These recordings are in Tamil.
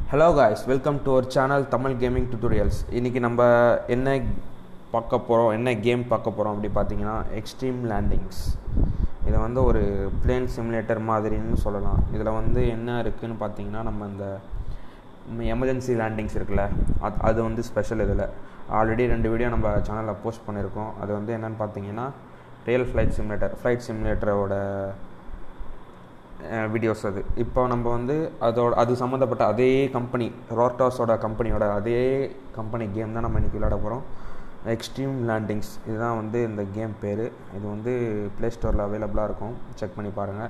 hello guys welcome to our channel Tamil gaming tutorials இன்றைக்கி நம்ம என்ன பார்க்க போகிறோம் என்ன கேம் பார்க்க போகிறோம் அப்படி பார்த்தீங்கன்னா எக்ஸ்ட்ரீம் லேண்டிங்ஸ் இதை வந்து ஒரு பிளேன் சிமுலேட்டர் மாதிரின்னு சொல்லலாம் இதில் வந்து என்ன இருக்குதுன்னு பார்த்தீங்கன்னா நம்ம இந்த எமர்ஜென்சி லேண்டிங்ஸ் இருக்குல்ல அது அது வந்து ஸ்பெஷல் இதில் ஆல்ரெடி ரெண்டு வீடியோ நம்ம சேனலில் போஸ்ட் பண்ணியிருக்கோம் அது வந்து என்னென்னு பார்த்தீங்கன்னா ரியல் ஃப்ளைட் சிமுலேட்டர் ஃப்ளைட் சிமுலேட்டரோட வீடியோஸ் அது இப்போ நம்ம வந்து அதோட அது சம்மந்தப்பட்ட அதே கம்பெனி ரோர்டாஸோட கம்பெனியோட அதே கம்பெனி கேம் தான் நம்ம இன்றைக்கி விளையாட போகிறோம் எக்ஸ்ட்ரீம் லேண்டிங்ஸ் இதுதான் வந்து இந்த கேம் பேர் இது வந்து ப்ளே ஸ்டோரில் அவைலபிளாக இருக்கும் செக் பண்ணி பாருங்கள்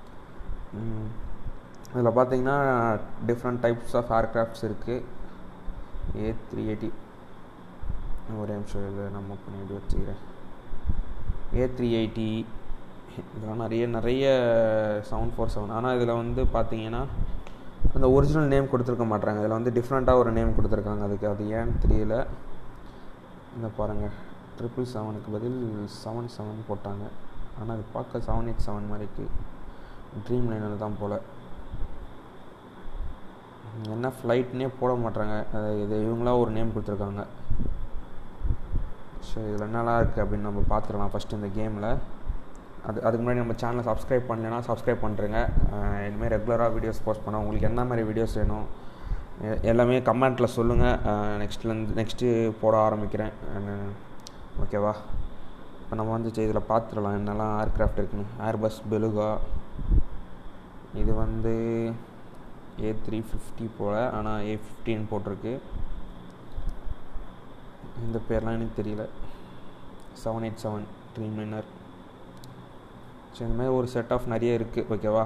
இதில் பார்த்தீங்கன்னா டிஃப்ரெண்ட் டைப்ஸ் ஆஃப் ஏர்க்ராஃப்ட்ஸ் இருக்குது ஏ த்ரீ எயிட்டி ஒரே நிமிஷம் இதை நம்ம பண்ணி வச்சுக்கிறேன் ஏ த்ரீ எயிட்டி இதெல்லாம் நிறைய நிறைய சவுண்ட் ஃபோர் செவன் ஆனால் இதில் வந்து பார்த்தீங்கன்னா அந்த ஒரிஜினல் நேம் கொடுத்துருக்க மாட்டாங்க இதில் வந்து டிஃப்ரெண்ட்டாக ஒரு நேம் கொடுத்துருக்காங்க அதுக்கு அது ஏன்னு தெரியல இந்த பாருங்கள் ட்ரிபிள் செவனுக்கு பதில் செவன் செவன் போட்டாங்க ஆனால் அது பார்க்க செவன் எயிட் செவன் மாதிரிக்கு ட்ரீம் லைனில் தான் போல் என்ன ஃப்ளைட்னே போட மாட்டாங்க இது இவங்களாம் ஒரு நேம் கொடுத்துருக்காங்க ஸோ இதில் என்னலாம் இருக்குது அப்படின்னு நம்ம பார்த்துக்கலாம் ஃபஸ்ட்டு இந்த கேமில் அது அதுக்கு முன்னாடி நம்ம சேனலை சப்ஸ்கிரைப் பண்ணலைன்னா சப்ஸ்கிரைப் பண்ணுறேங்க இனிமேல் ரெகுலராக வீடியோஸ் போஸ்ட் பண்ணோம் உங்களுக்கு என்ன மாதிரி வீடியோஸ் வேணும் எல்லாமே கமெண்ட்டில் சொல்லுங்கள் நெக்ஸ்ட்லேருந்து நெக்ஸ்ட்டு போட ஆரம்பிக்கிறேன் ஓகேவா இப்போ நம்ம வந்து இதில் பார்த்துடலாம் என்னெல்லாம் ஏர்க்ராஃப்ட் இருக்குன்னு ஏர்பஸ் பெலுகா இது வந்து ஏ த்ரீ ஃபிஃப்டி போல் ஆனால் ஏ ஃபிஃப்டின்னு போட்டிருக்கு இந்த பேர்லாம் எனக்கு தெரியல seven eight seven dreamliner so இந்த மாதிரி ஒரு செட் ஆஃப் நிறைய இருக்குது ஓகேவா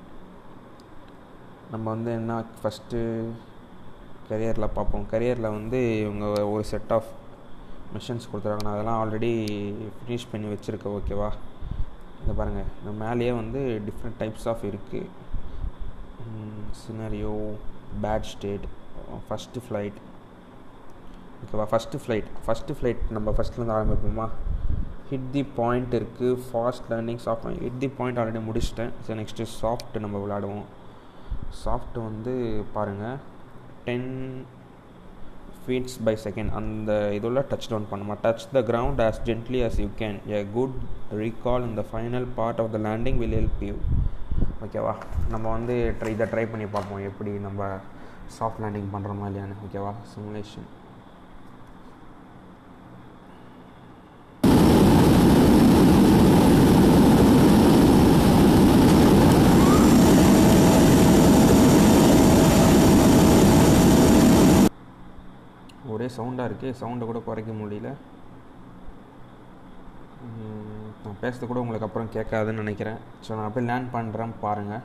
நம்ம வந்து என்ன ஃபஸ்ட்டு கரியரில் பார்ப்போம் கரியரில் வந்து இவங்க ஒரு செட் ஆஃப் மிஷின்ஸ் கொடுத்துருக்காங்க நான் அதெல்லாம் ஆல்ரெடி ஃபினிஷ் பண்ணி வச்சுருக்கேன் ஓகேவா இதை பாருங்கள் இந்த மேலேயே வந்து டிஃப்ரெண்ட் டைப்ஸ் ஆஃப் இருக்குது scenario bad state first flight ஓகேவா ஃபஸ்ட்டு ஃப்ளைட் ஃபஸ்ட்டு ஃப்ளைட் நம்ம ஃபஸ்ட்லேருந்து ஆரம்பிப்போமா ஹிட் தி பாயிண்ட் இருக்குது fast learning soft hit the point already முடிச்சிட்டேன் ஸோ நெக்ஸ்ட்டு சாஃப்ட் நம்ம விளாடுவோம் சாஃப்ட் வந்து பாருங்கள் டென் ஃபீட்ஸ் பை செகண்ட் அந்த இதில் டச் டவுன் பண்ணுமா touch the ground as gently as you can a good recall இந்த final part of the landing will help you ஓகேவா நம்ம வந்து ட்ரை இதை ட்ரை பண்ணி பார்ப்போம் எப்படி நம்ம சாஃப்ட் லேண்டிங் பண்ணுறோமா இல்லையான்னு ஓகேவா சிமுலேஷன் ஒரே சவுண்டாக இருக்குது சவுண்டை கூட குறைக்க முடியல நான் பேசுறது கூட உங்களுக்கு அப்புறம் கேட்காதுன்னு நினைக்கிறேன் ஸோ நான் போய் லேண்ட் பண்ணுறேன் பாருங்கள்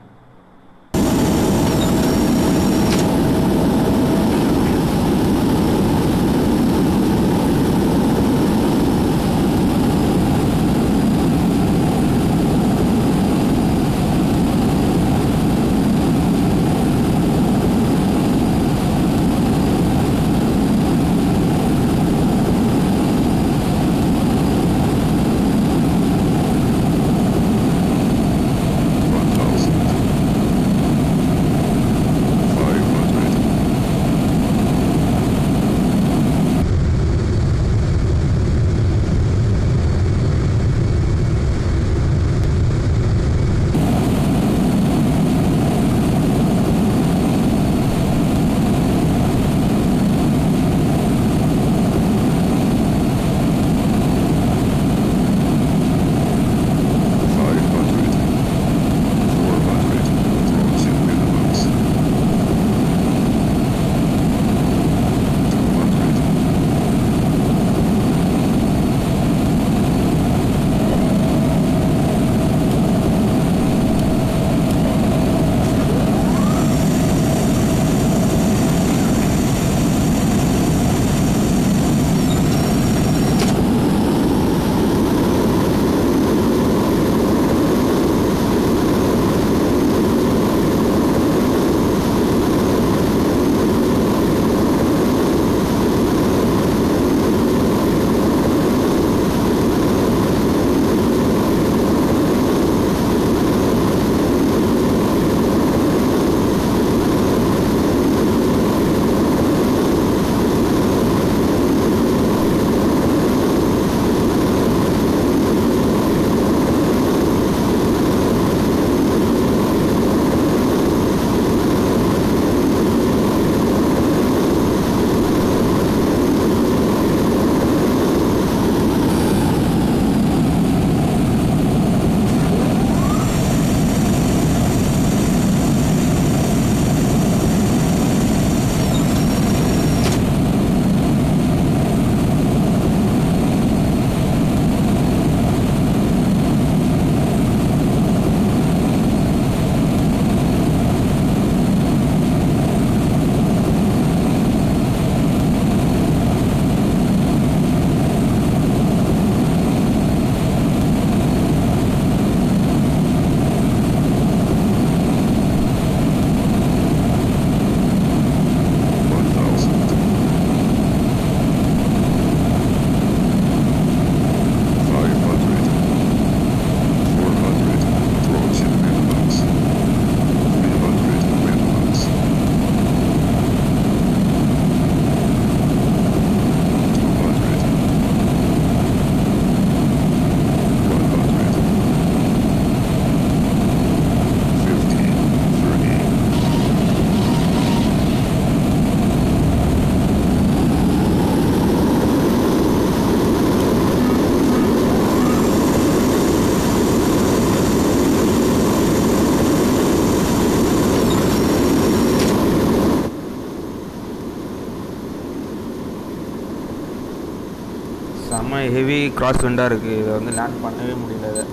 செம்ம ஹெவி கிராஸ் விண்டாக இருக்குது இதை வந்து லேண்ட் பண்ணவே முடியல இதை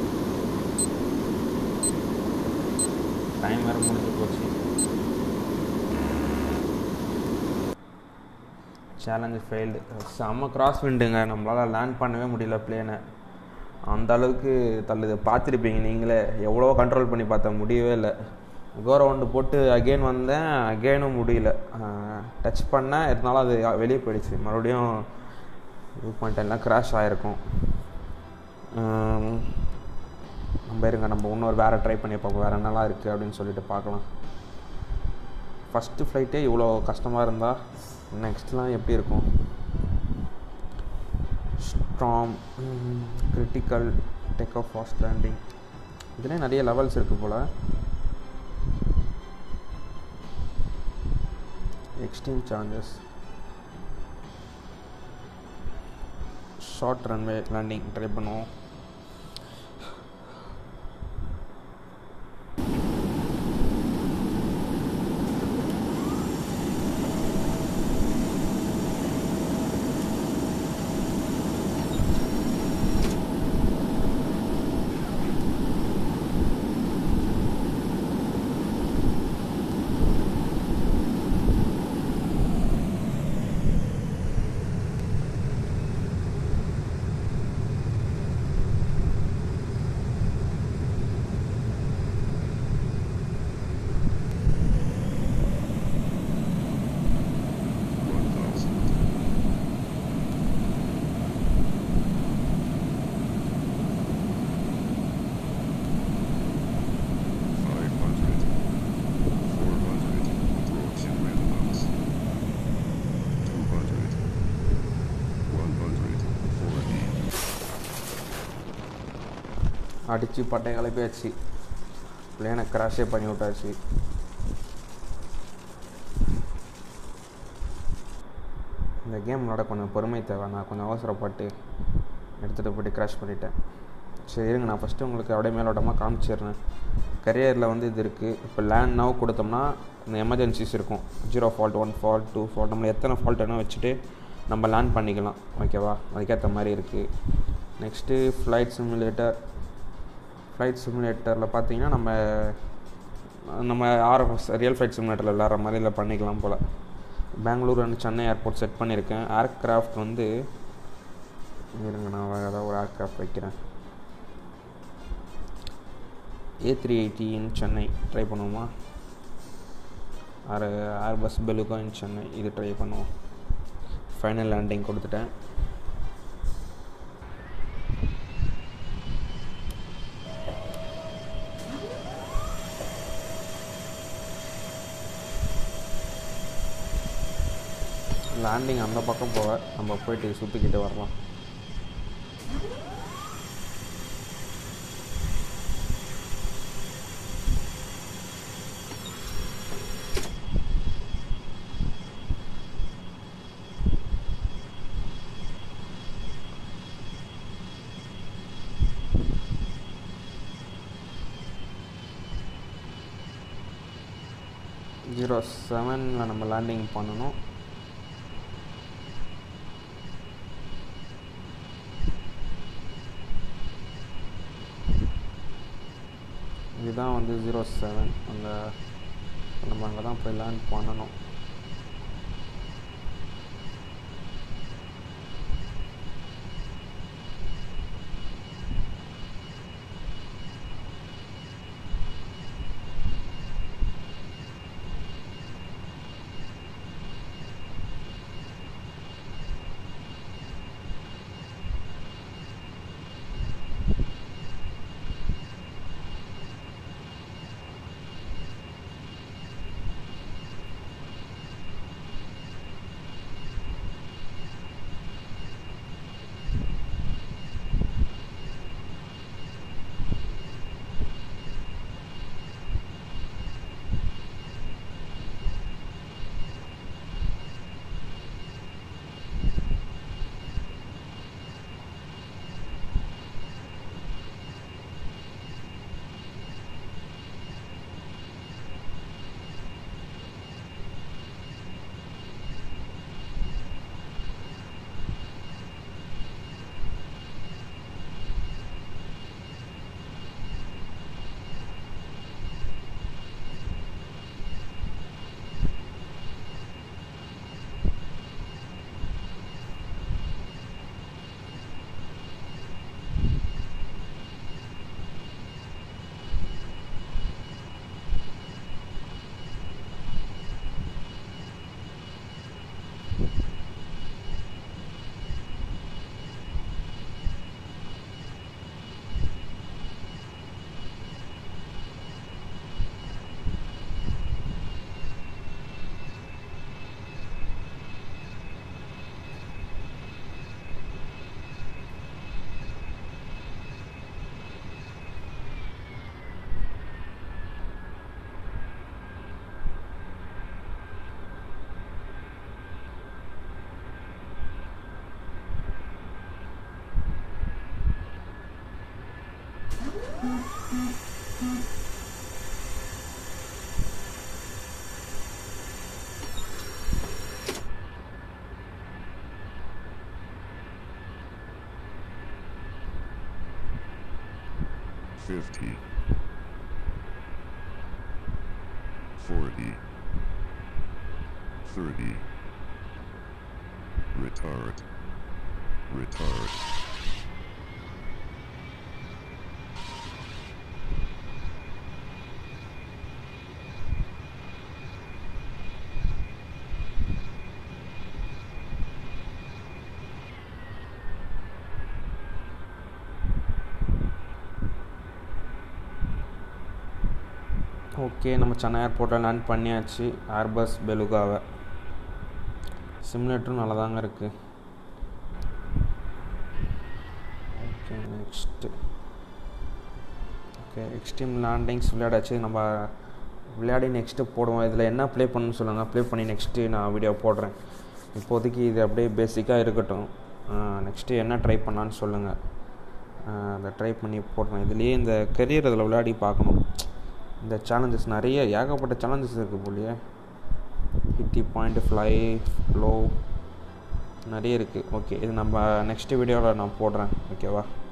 டைம் வேறு முடிஞ்சு போச்சு சேலஞ்சு ஃபெயில்டு செம்ம கிராஸ் விண்டுங்க நம்மளால் லேண்ட் பண்ணவே முடியல பிளேனை அந்த அளவுக்கு தள்ளுது பார்த்துருப்பீங்க நீங்களே எவ்வளோ கண்ட்ரோல் பண்ணி பார்த்தேன் முடியவே இல்லை கோ ரவுண்டு போட்டு அகெயின் வந்தேன் அகெயினும் முடியல டச் பண்ணேன் இருந்தாலும் அது வெளியே போயிடுச்சு மறுபடியும் இது பண்ணிட்டேன் எல்லாம் கிராஷ் ஆகிருக்கும் நம்ம இருங்க நம்ம இன்னொரு வேறு ட்ரை பண்ணி பார்ப்போம் வேறு என்னலாம் இருக்குது அப்படின்னு சொல்லிட்டு பார்க்கலாம் ஃபஸ்ட்டு ஃப்ளைட்டே இவ்வளோ கஷ்டமாக இருந்தால் நெக்ஸ்ட்லாம் எப்படி இருக்கும் strong critical take off fast landing இதுலேயே நிறைய லெவல்ஸ் இருக்குது போல் extreme charges short runway landing try பண்ணுவோம் அடித்து பட்டை கிளப்பியாச்சு பிளேனை கிராஷே பண்ணி விட்டாச்சு இந்த கேம் விளாட கொஞ்சம் பொறுமை தேவை நான் கொஞ்சம் அவசரப்பட்டு எடுத்துகிட்டு போய்ட்டு கிராஷ் பண்ணிட்டேன் சரி இருங்க நான் ஃபஸ்ட்டு உங்களுக்கு அப்படியே மேலோட்டமாக காமிச்சிடுறேன் கரியரில் வந்து இது இருக்குது இப்போ லேண்ட் நவ் கொடுத்தோம்னா இந்த எமர்ஜென்சிஸ் இருக்கும் zero fault one fault two fault நம்மளை எத்தனை ஃபால்ட் வேணும் வச்சுட்டு நம்ம லேண்ட் பண்ணிக்கலாம் ஓகேவா அதுக்கேற்ற மாதிரி இருக்குது நெக்ஸ்ட்டு ஃப்ளைட் சிமுலேட்டர் ஃப்ளைட் சிமுலேட்டரில் பார்த்தீங்கன்னா நம்ம நம்ம ஆர்எஃப்எஸ் ரியல் ஃப்ளைட் சிமுலேட்டரில் விளாட்ற மாதிரி இதில் பண்ணிக்கலாம் போல் Bangalore and Chennai airport set பண்ணியிருக்கேன் ஏர்க்ராஃப்ட் வந்து இருங்க நான் வேறு ஏதாவது ஒரு ஏர்க்ராஃப்ட் வைக்கிறேன் A three eighty in Chennai try பண்ணுவோமா or airbus beluga in Chennai இது ட்ரை பண்ணுவோம் ஃபைனல் லேண்டிங் கொடுத்துட்டேன் லேண்டிங் அந்த பக்கம் போக நம்ம போயிட்டு சுற்றிக்கிட்டு வரலாம் ஜீரோ செவனில் நம்ம லேண்டிங் பண்ணணும் இதுதான் வந்து ஜீரோ செவன் அங்கே நம்ம அங்கே தான் போய் லேண்ட் பண்ணணும் 50 40 30 retard retard ஓகே நம்ம சென்னை ஏர்போர்ட்டில் லேண்ட் பண்ணியாச்சு ஏர்பஸ் பெலுகாவை சிமுலேட்டரும் நல்லா தாங்க இருக்குது okay next okay extreme landings விளையாடாச்சு நம்ம விளையாடி நெக்ஸ்ட்டு போடுவோம் இதில் என்ன ப்ளே பண்ணணும்னு சொல்லுங்கள் ப்ளே பண்ணி நெக்ஸ்ட்டு நான் வீடியோ போடுறேன் இப்போதைக்கு இது அப்படியே பேசிக்காக இருக்கட்டும் நெக்ஸ்ட்டு என்ன ட்ரை பண்ணலான்னு சொல்லுங்கள் அதை ட்ரை பண்ணி போடுறேன் இதுலேயே இந்த கெரியர் இதில் விளையாடி பார்க்கணும் இந்த சேலஞ்சஸ் நிறைய ஏகப்பட்ட சேலஞ்சஸ் இருக்குது போலியே ஹிட்டி பாயிண்ட் ஃப்ளை லோ நிறைய இருக்குது ஓகே இது நம்ம நெக்ஸ்ட் வீடியோவில் நான் போடுறேன் ஓகேவா